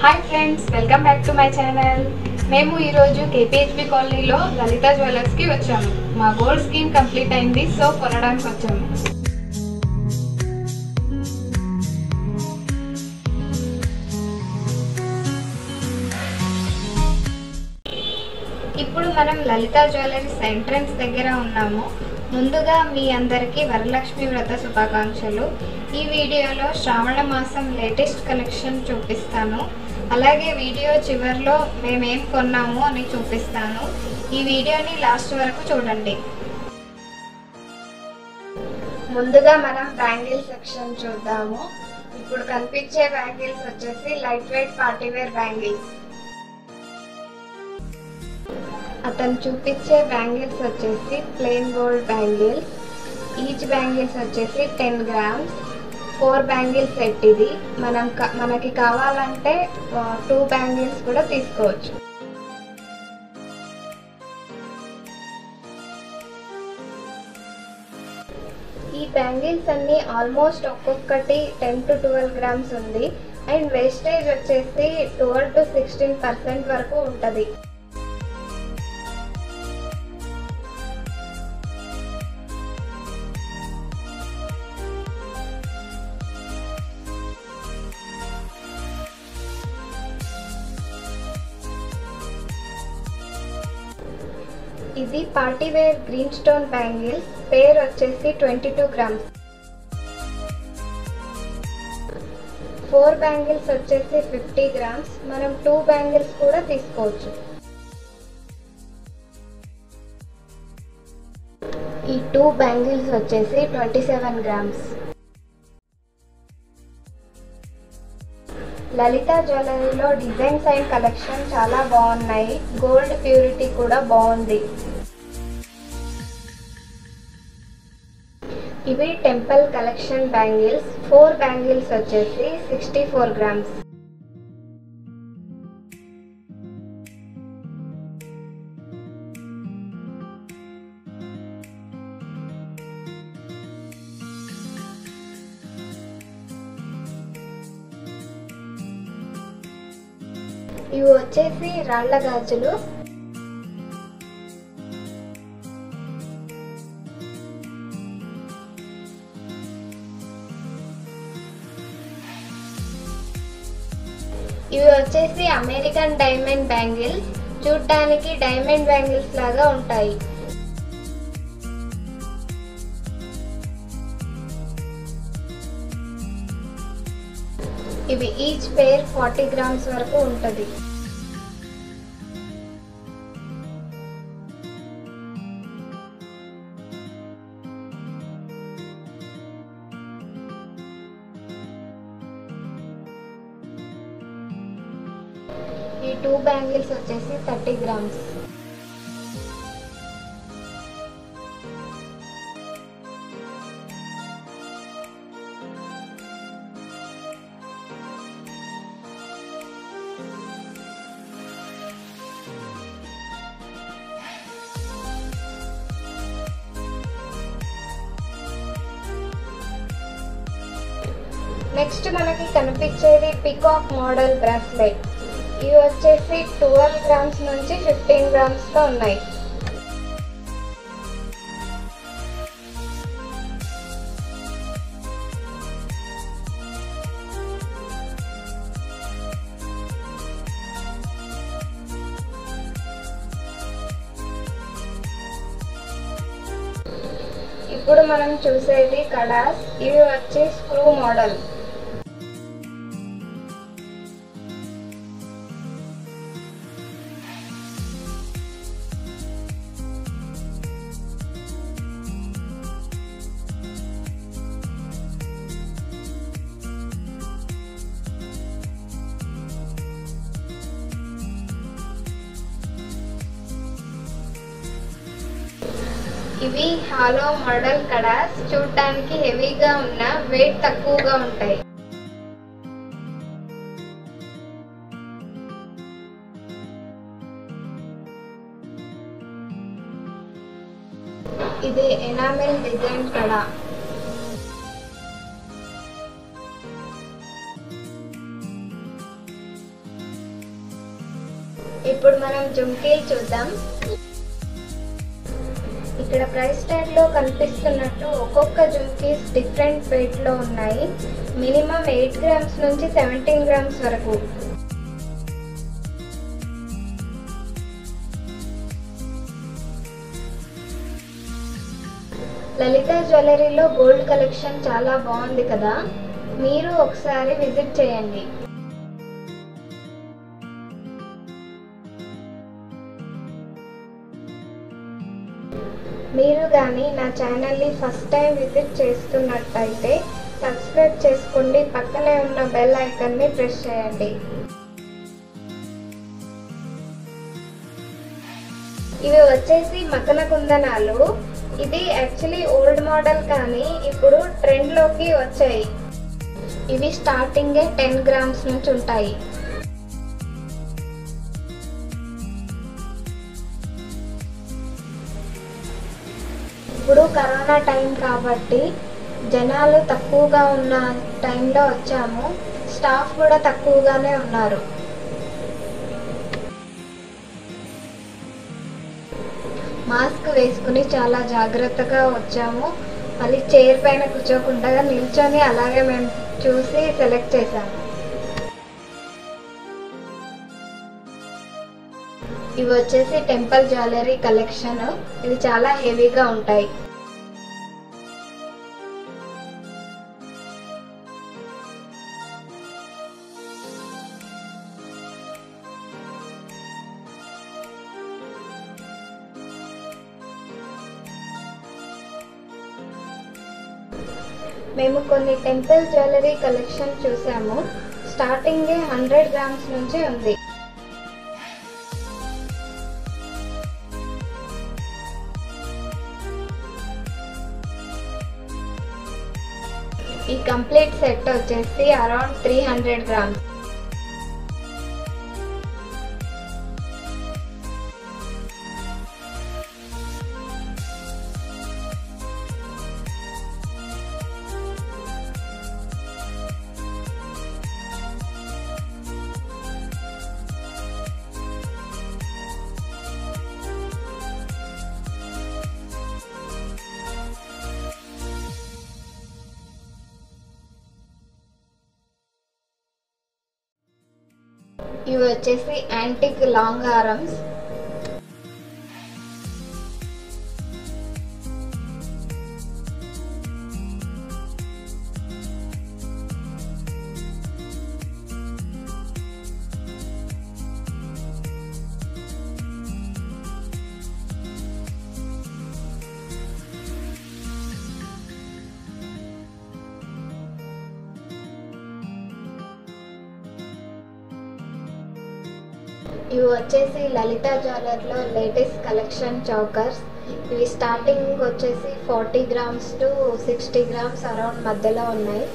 hi friends welcome back to my channel మేము ఈరోజు KPHB కాలనీలో లలిత జ్యువెలర్స్కి వచ్చాము మా గోల్డ్ స్కీమ్ కంప్లీట్ అయింది సో కొనడానికి వచ్చాము ఇప్పుడు మనం లలిత జ్యువెలరీస్ ఎంట్రన్స్ దగ్గర ఉన్నాము ముందుగా మీ అందరికీ వరలక్ష్మి వ్రత శుభాకాంక్షలు ఈ వీడియోలో శ్రావణ మాసం లేటెస్ట్ కలెక్షన్ చూపిస్తాను అలాగే వీడియో చివరిలో మేమేం కొన్నాము అని చూపిస్తాను ఈ వీడియోని లాస్ట్ వరకు చూడండి ముందుగా మనం బ్యాంగిల్ సెక్షన్ చూద్దాము ఇప్పుడు కనిపించే బ్యాంగిల్స్ వచ్చేసి light weight party wear bangles అతను చూపించే బ్యాంగిల్స్ వచ్చేసి plain gold bangles each bangles వచ్చేసి ten grams four bangles set ఇది మనం క- మనకి కావాలంటే టూ బ్యాంగిల్స్ కూడా తీసుకోవచ్చు ఈ బ్యాంగిల్స్ అన్ని ఆల్మోస్ట్ ఒక్కొక్కటి టెన్ టు ట్వెల్వ్ గ్రామ్స్ ఉంది అండ్ వేస్టేజ్ వచ్చేసి ట్వెల్వ్ టు సిక్స్టీన్ పర్సెంట్ వరకు ఉంటుంది ఇది party wear green stone bangles pair వచ్చేసి twenty two grams four bangles వచ్చేసి ఫిఫ్టీ గ్రామ్స్ మనం టూ బ్యాంగిల్స్ కూడా తీసుకోవచ్చు ఈ టూ బ్యాంగిల్స్ వచ్చేసి ట్వంటీ సెవెన్ గ్రామ్స్ లలిత జ్యువెలరీలో డిజైన్స్ అండ్ కలెక్షన్ చాలా బాగున్నాయి గోల్డ్ ప్యూరిటీ కూడా బాగుంది ఇవి temple collection bangles four bangles వచ్చేసి సిక్స్టీ ఫోర్ గ్రామ్స్ ఇవి వచ్చేసి రాళ్ల గాజులు ఇవి వచ్చేసి అమెరికన్ డైమండ్ బ్యాంగిల్స్ చూడ్డానికి డైమండ్ బ్యాంగిల్స్ లాగా ఉంటాయి ఇవి ఈచ్ పేర్ ఫార్టీ గ్రామ్స్ వరకు ఉంటుంది ఈ టూ బ్యాంగిల్స్ వచ్చేసి థర్టీ గ్రామ్స్ నెక్స్ట్ మనకి కనిపించేది పికాక్ మోడల్ బ్రాస్లెట్ ఇవి వచ్చేసి ట్వెల్వ్ గ్రామ్స్ నుంచి ఫిఫ్టీన్ గ్రామ్స్ తో ఉన్నాయి ఇప్పుడు మనం చూసేది కడాస్ ఇవి వచ్చి స్క్రూ మోడల్ ఇవి హాలో మోడల్ కడాస్ చూడటానికి హెవీగా ఉన్న వెయిట్ తక్కువగా ఉంటాయి ఇది ఎనామెల్ డిజైన్ కడా ఇప్పుడు మనం జుమ్కీలు చూద్దాం ఇక్కడ ప్రైస్ ట్యాగ్ లో కనిపిస్తున్నట్టు ఒక్కొక్క జుమ్కీస్ డిఫరెంట్ వెయిట్ లో ఉన్నాయి మినిమం ఎయిట్ గ్రామ్స్ నుంచి సెవెంటీన్ గ్రామ్స్ వరకు లలిత జ్యువెలరీలో గోల్డ్ కలెక్షన్ చాలా బాగుంది కదా మీరు ఒకసారి విజిట్ చేయండి మీరు కానీ నా ఛానల్ని ఫస్ట్ టైం విజిట్ చేస్తున్నట్టయితే సబ్స్క్రైబ్ చేసుకోండి పక్కనే ఉన్న బెల్ ఐకాన్ని ప్రెస్ చేయండి ఇవి వచ్చేసి మకన కుందనాలు ఇది యాక్చువల్లీ ఓల్డ్ మోడల్ కానీ ఇప్పుడు ట్రెండ్లోకి వచ్చాయి ఇవి స్టార్టింగే టెన్ గ్రామ్స్ నుంచి ఉంటాయి ఇప్పుడు కరోనా టైం కాబట్టి జనాలు తక్కువగా ఉన్న టైంలో వచ్చాము స్టాఫ్ కూడా తక్కువగానే ఉన్నారు మాస్క్ వేసుకుని చాలా జాగ్రత్తగా వచ్చాము మళ్ళీ చైర్ పైన కూర్చోకుండా నిల్చొని అలాగే మేము చూసి సెలెక్ట్ చేసాము ఇవి వచ్చేసి టెంపుల్ జ్యువెలరీ కలెక్షన్ ఇవి చాలా హెవీగా ఉంటాయి మేము కొన్ని టెంపుల్ జ్యువెలరీ కలెక్షన్ చూసాము స్టార్టింగే హండ్రెడ్ గ్రామ్స్ నుంచి ఉంది ఈ కంప్లీట్ సెట్ వచ్చేసి అరౌండ్ త్రీ హండ్రెడ్ గ్రామ్స్ ఇవి వచ్చేసి యాంటిక్ లాంగ్ హారమ్స్ ఇవి వచ్చేసి లలిత జ్యువెలర్లో లేటెస్ట్ కలెక్షన్ చౌకర్స్ ఇవి స్టార్టింగ్ వచ్చేసి forty grams to sixty grams around మధ్యలో ఉన్నాయి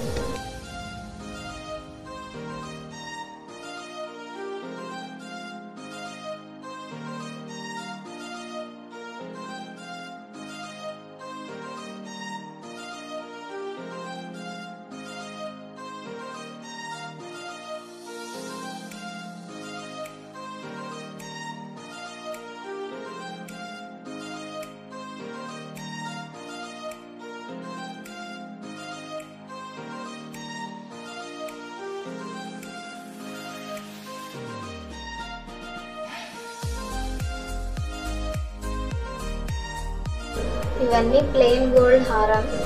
ఇవన్నీ ప్లెయిన్ గోల్డ్ హారమ్స్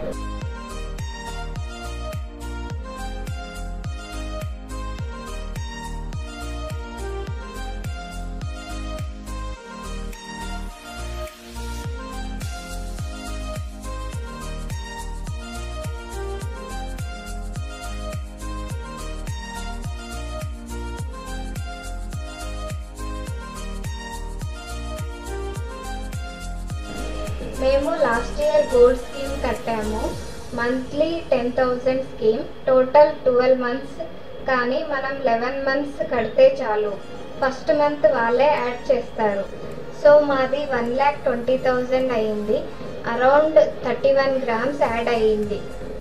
మేము లాస్ట్ ఇయర్ గోల్డ్ స్కీమ్ కట్టాము monthly ten thousand scheme total twelve months కానీ మనం లెవెన్ మంత్స్ కడితే చాలు ఫస్ట్ మంత్ వాళ్ళే యాడ్ చేస్తారు సో మాది వన్ ల్యాక్ ట్వంటీ థౌజండ్ అయ్యింది around thirty one grams add అయ్యింది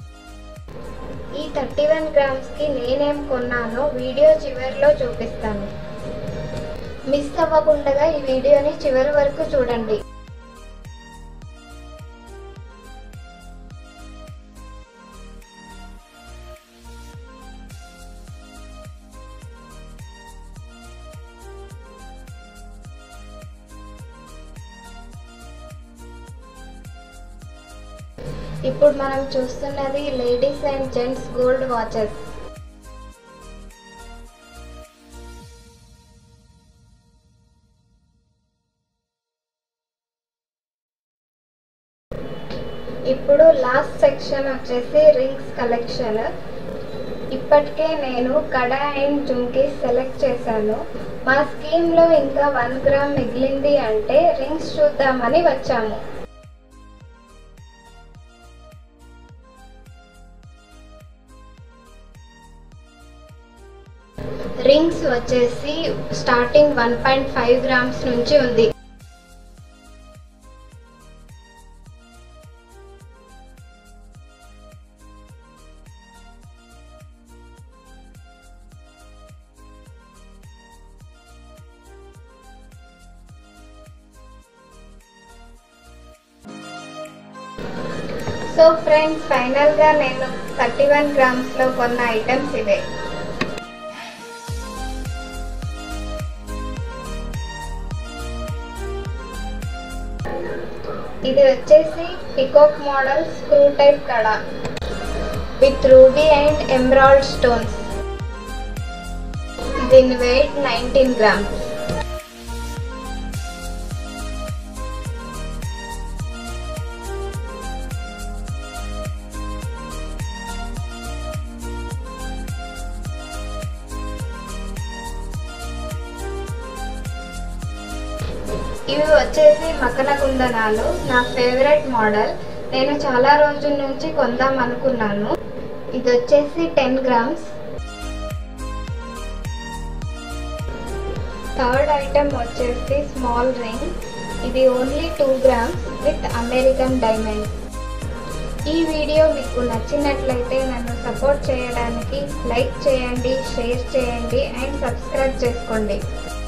ఈ థర్టీ వన్ గ్రామ్స్కి నేనేం కొన్నానో వీడియో చివరిలో చూపిస్తాను మిస్ అవ్వకుండా ఈ వీడియోని చివరి వరకు చూడండి ఇప్పుడు మనం చూస్తున్నది ladies and gents gold watches ఇప్పుడు లాస్ట్ సెక్షన్ వచ్చేసి రింగ్స్ కలెక్షన్ ఇప్పటికే నేను కడ అండ్ జుంకి సెలెక్ట్ చేశాను మా స్కీమ్లో ఇంకా వన్ గ్రామ్ మిగిలింది అంటే రింగ్స్ చూద్దామని వచ్చాము రింగ్స్ వచ్చేసి starting one point five grams నుంచి ఉంది సో ఫ్రెండ్స్ ఫైనల్గా నేను థర్టీ వన్ గ్రామ్స్లో కొన్న ఐటమ్స్ ఇవే ఇది వచ్చేసి peacock model screw type kada with ruby and emerald stones దీని వెయిట్ నైన్టీన్ గ్రామ్స్ ఇవి వచ్చేసి మకన కుందనాలు నా ఫేవరెట్ మోడల్ నేను చాలా రోజుల నుంచి కొందాం అనుకున్నాను ఇది వచ్చేసి టెన్ గ్రామ్స్ థర్డ్ ఐటమ్ వచ్చేసి స్మాల్ రింగ్ ఇది only two grams with American diamond ఈ వీడియో మీకు నచ్చినట్లయితే నన్ను సపోర్ట్ చేయడానికి లైక్ చేయండి షేర్ చేయండి అండ్ సబ్స్క్రైబ్ చేసుకోండి